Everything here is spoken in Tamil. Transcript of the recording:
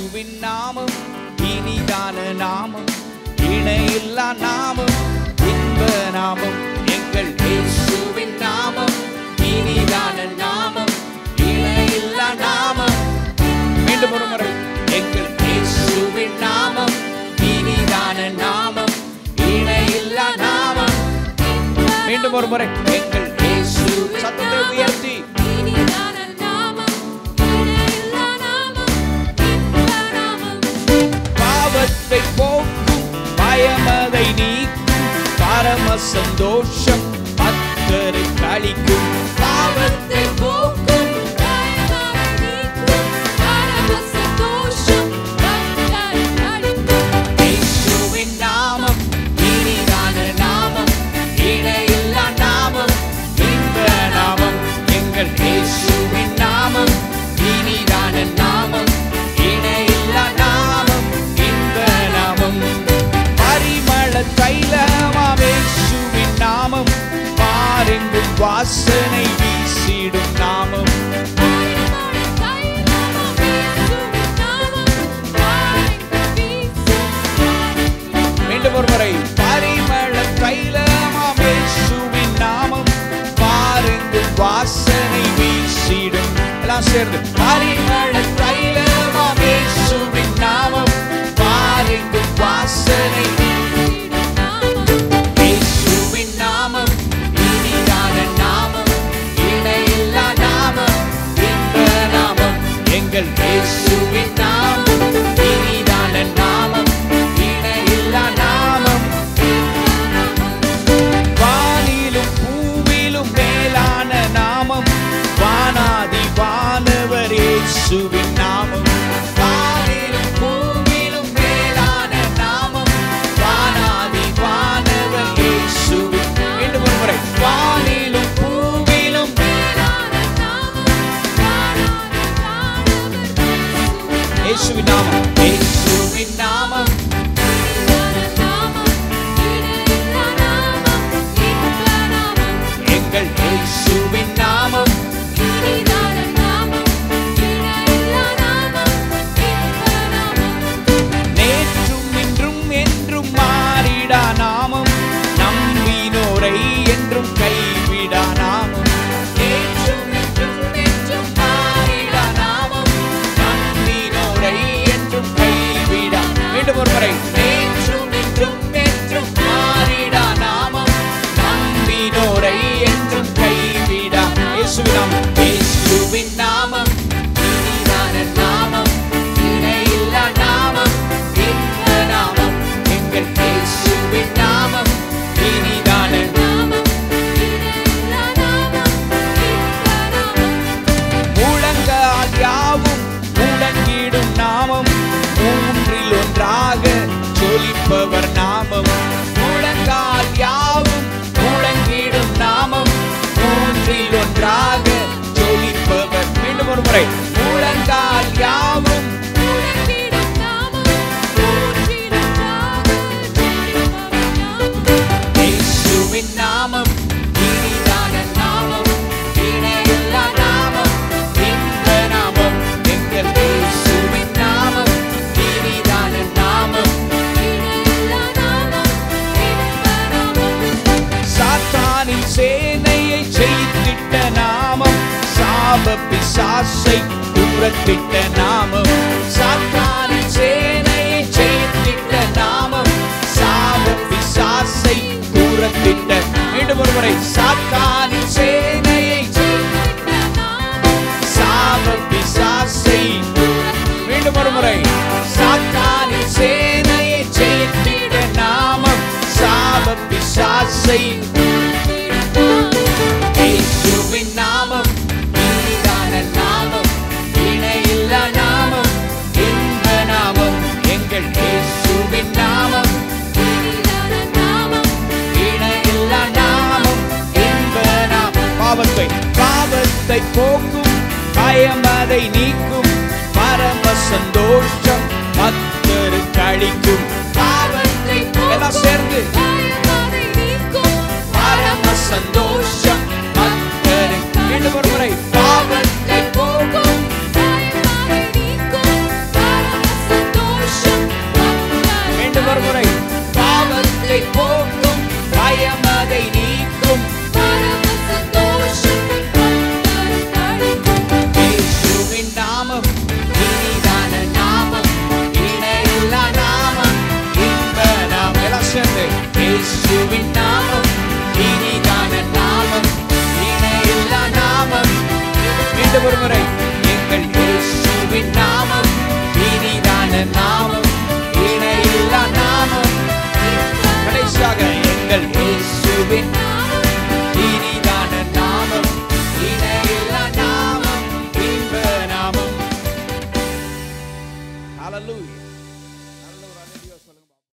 இயேசுவின் நாமம் இனிதான நாமம் இணையில்லா நாமம் இன்ப நாமம் எங்கள் இயேசுவின் நாமம் இனிதான நாமம் இணையில்லா நாமம் மீண்டும் ஒரு முறை எங்கள் இயேசுவின் நாமம் இனிதான நாமம் இணையில்லா நாமம் மீண்டும் ஒரு முறை எங்கள் இயேசு சத்தத்தை உயர்த்தி இனிதான நாமம் இணையில்லா நாமம் இன்ப நாமம் பாவத்தை போக்கும் பயமதை நீக்கும் பரம சந்தோஷம் பக்தரை கழிக்கும் பாவத்தை போக்கும் பயமதை நீக்கும் பரம சந்தோஷம் பக்தரை அளிக்கும் இயேசுவின் நாமம் இனிதான நாமம் இணையில்லா நாமம் இன்ப நாமம் எங்கள் இயேசுவின் நாமம் இனிதான நாமம் இணையில்லா நாமம் இன்ப நாமம் பரிமள தைலமாம் இயேசுவின் நாமம் பாரெங்கும் வாசனை வீசிடும் நாமம் பரிமள தைலமாம் இயேசுவின் நாமம் பாரெங்கும் வீசும் மீண்டும் ஒரு முறை பரிமள தைலமாம் இயேசுவின் நாமம் பாருங்கள் வாசனை வீசிடும் எல்லாம் சேர்ந்து பரிமள தைலமாம் இயேசுவின் நாமம் பாருங்கள் வாசனை இயேசுவின் நாமம் இனிதான நாமம் இணையில்லா நாமம் இன்ப நாமம் எங்கள் இயேசுவின் நாமம் இனிதான நாமம் இணையில்லா நாமம் வானிலும் பூவிலும் மேலான நாமம் வானாதி வானவர் இயேசுவின் நாமம் வானிலும் பூவிலும் மேலான நாமம் வானாதி வானவர் இயேசுவின் மீண்டும் ஒரு முறை வானிலும் பூவிலும் இயேசுவின் நாமம் இயேசுவின் நாமம் எங்கள் இயேசுவின் நாமம் நேற்றும் இன்றும் என்றும் மாறிடா நாமம் நம்பினோரை என்றும் கைவிடா நாமம் நேற்றும் இன்றும் என்றும் மாறிடா நாமம் நம்பினோரை என்றும் கைவிடா மீண்டும் ஒரு முறை நேற்றும் இன்றும் என்றும் மாறிடா நாமம் நம்பினோரை என்றும் கைவிடா இயேசுவின் நாமம் இயேசுவின் நாமம் இனிதான நாமம் இணையில்லா நாமம் இன்ப நாமம் எங்கள் இயேசுவின் நாமம் இனிதான முழங்கால் யாவும் முழங்கிடும் நாமம் மூன்றில் ஒன்றாக ஜொலிப்பவர் நாமம் முழங்கால் யாவும் முழங்கிடும் நாமம் மூன்றில் ஒன்றாக ஜொலிப்பவர் மீண்டும் ஒரு முறை முழங்கால் யாவும் இயேசுவின் நாமம் இனிதான நாமம் இணையில்லா நாமம் இன்ப நாமம் எங்கள் இயேசுவின் நாமம் இனிதான நாமம் சாத்தானின் சேனையை ஜெயித்திட்ட நாமம் சாப பிசாசை தூரத்திட்ட நாமம் சாத்தானின் சேனையை ஜெயித்திட்ட நாமம் சாப பிசாசை தூரத்திட்ட மீண்டும் ஒரு முறை சாத்தானின் சேனையை சாப பிசாசை மீண்டும் ஒரு முறை சாத்தானின் சேனையை ஜெயித்திட்ட நாமம் சாப பிசாசை இயேசுவின் நாமம் இனிதான நாமம் இணையில்லா நாமம் இன்ப நாமம் எங்கள் இயேசுவின் நாமம் இணையில்லா நாமம் இன்ப நாமம் பாவத்தை பாவத்தை போக்கும் பயம் அதை நீக்கும் பரம சந்தோஷம் பக்தருக்கு அளிக்கும் பாவத்தை எல்லாம் சேர்ந்து பரம சந்தோஷம் பக்தருக்கு மீண்டும் ஒரு முறை பாவத்தை போக்கும் துதிப்பேன்